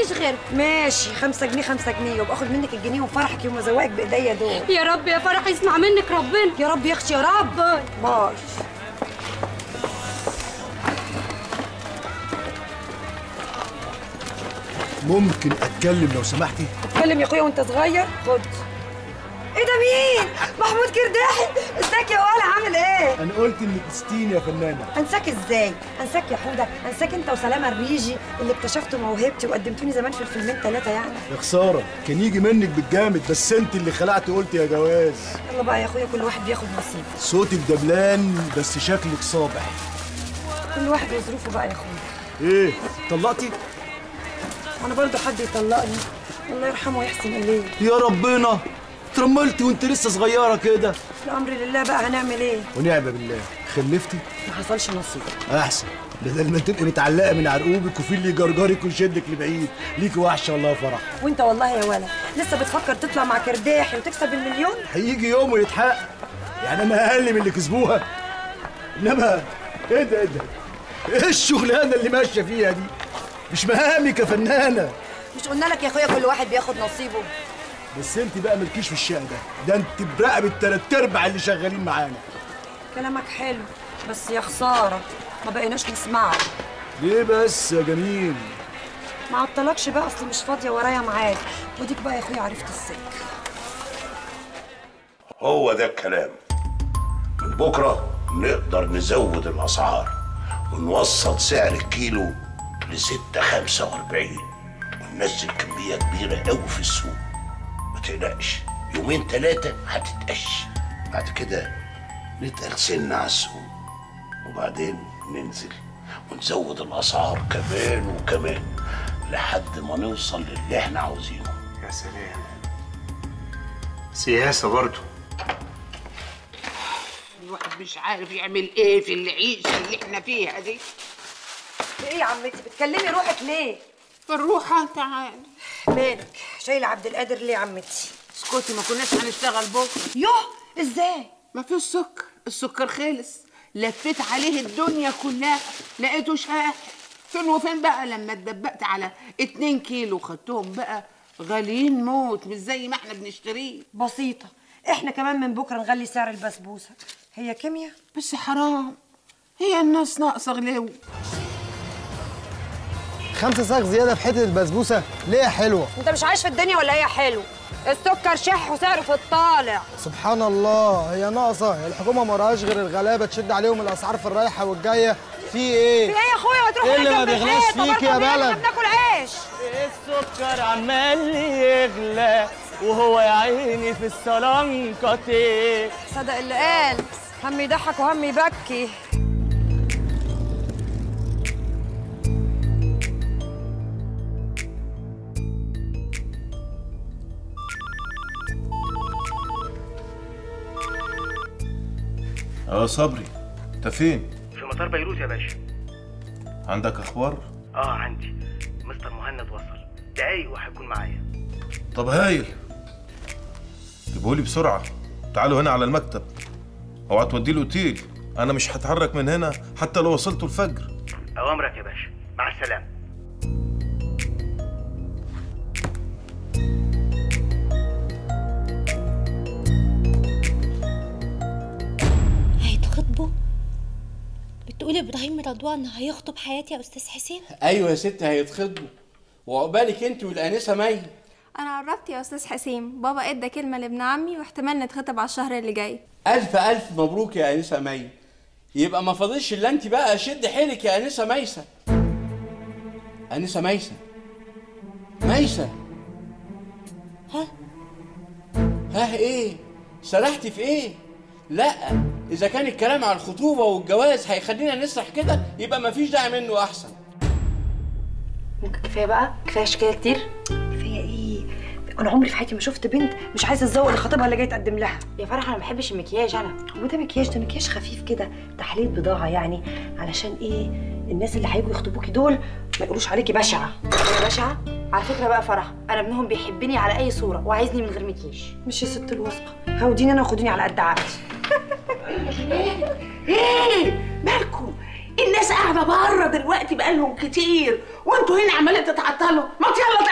مفيش غيره ماشي خمسة جنيه خمسة جنيه وابقى اخد منك الجنيه وفرحك يوم ازوقك بايديا دول يا رب يا فرح يسمع منك ربنا يا رب يا اختي يا رب باي باي ممكن اتكلم لو سمحتي اتكلم يا اخويا وانت صغير خد ايه ده مين محمود كرداحي ازيك يا ولا عامل ايه انا قلت انك نسيتيني يا فنانه انساك ازاي انساك يا حوده انساك انت وسلامه الريجي اللي اكتشفتوا موهبتي وقدمتوني زمان في الفيلمين ثلاثه يعني يا خساره كان يجي منك بالجامد بس انت اللي خلعت قلت يا جواز يلا بقى يا اخويا كل واحد بياخد نصيبه صوتك دبلان بس شكلك صابح كل واحد وظروفه بقى يا اخويا ايه طلقتي وانا برضو حد يطلقني الله يرحمه ويحسن اليه يا ربنا اترملتي وانت لسه صغيره كده الامر لله بقى هنعمل ايه ونعم بالله خلفتي ما حصلش نصيب احسن بدل ما تبقي متعلقه من عرقوبك وفي اللي يجرجرك ويشدك لبعيد ليكي وحشه والله يا فرح وانت والله يا ولا لسه بتفكر تطلع مع كرداحي وتكسب المليون هيجي يوم ويتحقق يعني انا اقل من اللي كسبوها انما ايه ده ايه ده ايه الشغلانه اللي ماشيه فيها دي مش مهامك يا فنانه مش قلنا لك يا اخويا كل واحد بياخد نصيبه بس انت بقى مالكيش في الشقه ده ده انت براقب التلات ارباع اللي شغالين معانا كلامك حلو بس يا خساره ما بقيناش نسمعه ليه بس يا جميل ما عطلكش بقى اصلي مش فاضيه ورايا معاك وديك بقى يا اخويا عرفت السكه هو ده الكلام من بكرة نقدر نزود الأسعار ونوصل سعر الكيلو لستة خمسة وأربعين وننزل كمية كبيرة أوي في السوق ما تقلقش يومين تلاتة هتتقش بعد كده نتقل سنة على السوق وبعدين ننزل ونزود الأسعار كمان وكمان لحد ما نوصل للي احنا عاوزينه يا سلام سياسة برضو الواحد مش عارف يعمل ايه في العيشه اللي احنا فيها دي ايه يا عمتي بتكلمي روحك ليه فالروحه تعال مالك شايله عبد القادر ليه يا عمتي اسكتي ما كناش هنشتغل بكره يوه ازاي ما فيش سكر السكر خلص لفيت عليه الدنيا كلها لقيته شاح فين وفين بقى لما اتدبقت على اتنين كيلو خدتهم بقى غاليين موت مش زي ما احنا بنشتريه بسيطه احنا كمان من بكره نغلي سعر البسبوسه هي كيمياء بس حرام هي الناس ناقصه غلو خمسة ساق زيادة في حتة البسبوسة ليه يا حلوة؟ انت مش عايش في الدنيا ولا هي حلو السكر شح وسعره في الطالع سبحان الله هي ناقصة هي الحكومة ما وراهاش غير الغلابة تشد عليهم الأسعار في الرايحة والجاية في إيه؟ في ايه يا اخويا ما تروح إيه اللي ما جنب بيغلاش الحيط، فيك يا وبرضه احنا بلد؟ بناكل عيش السكر عمال يغلى وهو يا عيني في السلنكة صدق اللي قال هم يضحك وهم يبكي اه صبري انت فين في مطار بيروت يا باشا عندك اخبار اه عندي مستر مهند وصل دقايق وهيكون معايا طب هايل جيبهولي بسرعه تعالوا هنا على المكتب اوعى توديه الاوتيل انا مش هتحرك من هنا حتى لو وصلت الفجر اوامرك يا باشا مع السلامه هيتخطبوا بتقولي ابراهيم رضوان هيخطب حياتي يا استاذ حسين ايوه يا ست هيتخطبوا وعقبالك انت والانسه مي انا قربت يا استاذ حسين بابا ادى كلمه لابن عمي واحتمال نتخطب على الشهر اللي جاي الف الف مبروك يا انسه مي يبقى ما فاضلش الا انت بقى شد حيلك يا انسه ميسه انسه ميسه ميسه ها ها ايه سرحتي في ايه لا اذا كان الكلام على الخطوبه والجواز هيخلينا نسرح كده يبقى مفيش داعي منه احسن ممكن كفايه بقى كفايه شكايه كتير كفايه ايه انا عمري في حياتي ما شفت بنت مش عايزه تزوق لخطيبها اللي جاي تقدم لها يا فرح انا ما بحبش المكياج انا هو ده مكياج ده مكياج خفيف كده تحليل بضاعه يعني علشان ايه الناس اللي هيجوا يخطبوكي دول ما يقولوش عليكي بشعه يا باشا على فكره بقى فرح انا ابنهم بيحبني على اي صوره وعايزني من غير مكياج مش يا ست الوثقه هوديني انا وخدوني على قد عقلي ايه مالكم الناس قاعده بره دلوقتي بقالهم كتير وانتوا هنا عمالين تتعطلوا ما يلا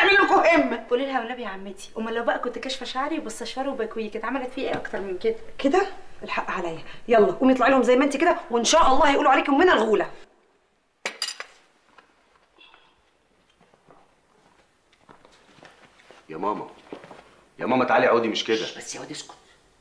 قولي لها والنبي يا عمتي امال لو بقى كنت كاشفه شعري وبستشفره وبكويه كانت عملت فيه ايه اكتر من كده كده الحق عليا يلا قومي اطلعي لهم زي ما انت كده وان شاء الله هيقولوا عليكم من الغوله يا ماما يا ماما تعالي اقعدي مش كده بس يا واد اسكت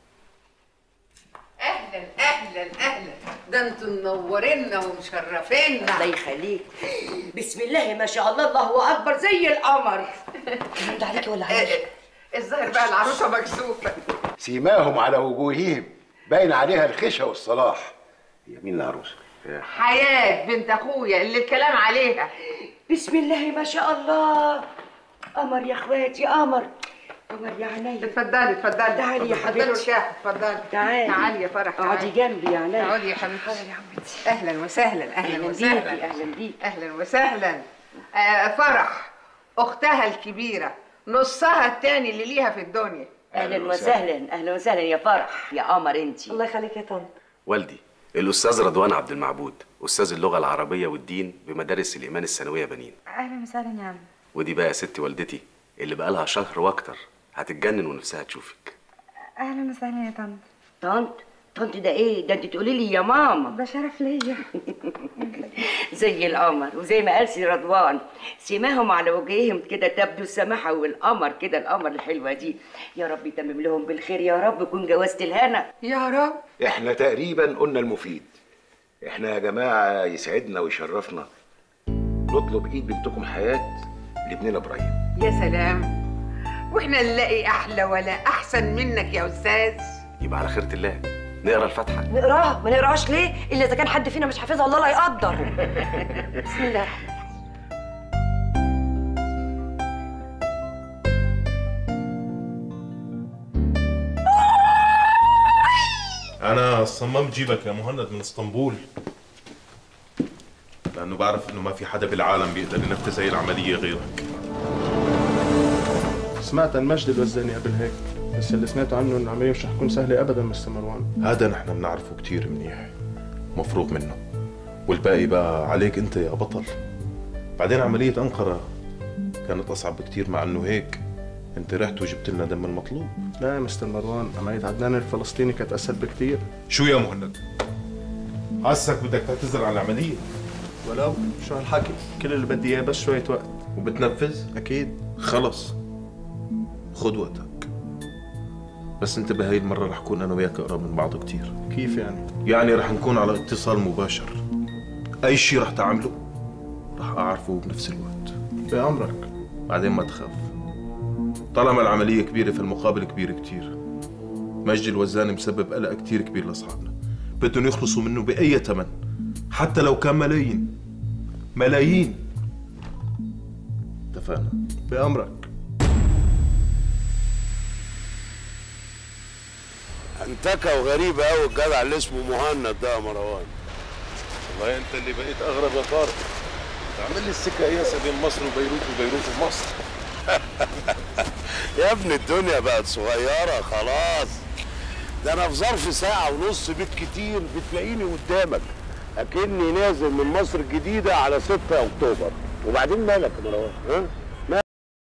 اهلا اهلا اهلا ده انتوا منورينا ومشرفينا الله يخليك بسم الله ما شاء الله الله اكبر زي القمر الكلام ده عليكي ولا عليكي الظاهر بقى العروسه مكسوفه سيماهم على وجوههم باين عليها الخشة والصلاح هي مين العروسة؟ حياه بنت اخويا اللي الكلام عليها بسم الله ما شاء الله قمر يا اخواتي قمر قمر يا عينيا اتفضلي اتفضلي تعالي يا اتفضلي حبيبتي ارتاحي اتفضلي تعالي تعالي يا فرح اقعدي تعالي. جنبي يا عينيا اقعدي يا حبيبتي يا عمتي اهلا وسهلا اهلا أهلاً وسهلا بيكي، أهلاً بيكي. اهلا وسهلا آه فرح اختها الكبيره نصها التاني اللي ليها في الدنيا اهلا وسهلا اهلا وسهلا يا فرح يا قمر انت الله يخليك يا طنط والدي الاستاذ رضوان عبد المعبود استاذ اللغه العربيه والدين بمدارس الايمان الثانويه بنين اهلا وسهلا يا عم ودي بقى يا ستي والدتي اللي بقالها شهر واكتر هتتجنن ونفسها تشوفك اهلا وسهلا يا طنط طنط طنط ده ايه ده انت تقولي لي يا ماما ده شرف ليا زي القمر وزي ما قال سي رضوان سماهم على وجههم كده تبدو السماحه والقمر كده القمر الحلوه دي يا رب يتمم لهم بالخير يا رب يكون جوازة الهنا يا رب احنا تقريبا قلنا المفيد احنا يا جماعة يسعدنا ويشرفنا نطلب ايد بنتكم حياة لابننا ابراهيم يا سلام واحنا نلاقي احلى ولا احسن منك يا استاذ يبقى على خيرة الله نقرا الفاتحه نقراها ما نقراهاش ليه الا اذا كان حد فينا مش حافظها الله لا يقدر بسم الله انا صممت جيبك يا مهند من اسطنبول لانه بعرف انه ما في حدا بالعالم بيقدر ينفذ هي العمليه غيرك سمعت عن مجد الوزاني قبل هيك بس اللي سمعته عنه انه العمليه مش رح تكون سهله ابدا مستر مروان هذا نحن بنعرفه كتير منيح مفروغ منه والباقي بقى عليك انت يا بطل بعدين عملية أنقرة كانت أصعب بكتير مع إنه هيك أنت رحت وجبت لنا دم المطلوب لا يا مستر مروان عمليه عدنان الفلسطيني كانت اسهل بكتير شو يا مهند؟ حاسك بدك تعتذر عن العملية ولو شو هالحكي كل اللي بدي اياه بس شويه وقت وبتنفذ؟ اكيد خلص خد وقتك بس انتبه هاي المرة رح كون أنا وياك أقرب من بعض كتير كيف يعني يعني رح نكون على اتصال مباشر أي شيء رح تعمله رح أعرفه بنفس الوقت بأمرك بعدين ما تخاف طالما العملية كبيرة فالمقابل كبير كتير مجد الوزاني مسبب قلق كتير كبير لأصحابنا بدهم يخلصوا منه بأي ثمن حتى لو كان ملايين ملايين اتفقنا بأمرك انتكه وغريبة قوي الجدع اللي اسمه مهند ده يا مروان والله انت اللي بقيت اغرب يا طارق تعمل لي السكه قياسه بين مصر وبيروت وبيروت ومصر يا ابني الدنيا بقت صغيرة خلاص ده انا في ظرف ساعة ونص بالكتير بتلاقيني قدامك اكني نازل من مصر الجديدة على 6 اكتوبر وبعدين مالك يا مروان ها؟